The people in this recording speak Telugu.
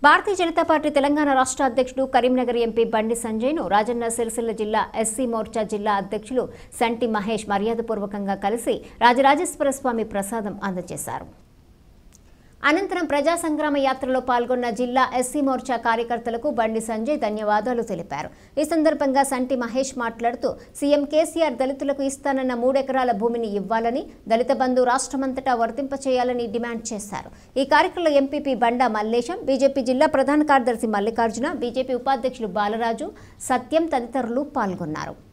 భారతీయ జనతా పార్టీ తెలంగాణ రాష్ట్ర అధ్యక్షుడు కరీంనగర్ ఎంపీ బండి సంజయ్ను రాజన్న సిరిసిల్ల జిల్లా ఎస్సీ మోర్చా జిల్లా అధ్యక్షులు సంటి మహేష్ మర్యాదపూర్వకంగా కలిసి రాజరాజేశ్వర స్వామి ప్రసాదం అందజేశారు అనంతరం ప్రజా సంగ్రామ యాత్రలో పాల్గొన్న జిల్లా ఎస్సీ మోర్చా కార్యకర్తలకు బండి సంజయ్ ధన్యవాదాలు తెలిపారు ఈ సందర్భంగా సంటి మహేష్ మాట్లాడుతూ సీఎం కేసీఆర్ దళితులకు ఇస్తానన్న మూడెకరాల భూమిని ఇవ్వాలని దళిత బంధు రాష్ట్రమంతటా వర్తింపచేయాలని డిమాండ్ చేశారు ఈ కార్యక్రమంలో ఎంపీపీ బండా మల్లేశం బీజేపీ జిల్లా ప్రధాన కార్యదర్శి మల్లికార్జున బీజేపీ ఉపాధ్యక్షులు బాలరాజు సత్యం తదితరులు పాల్గొన్నారు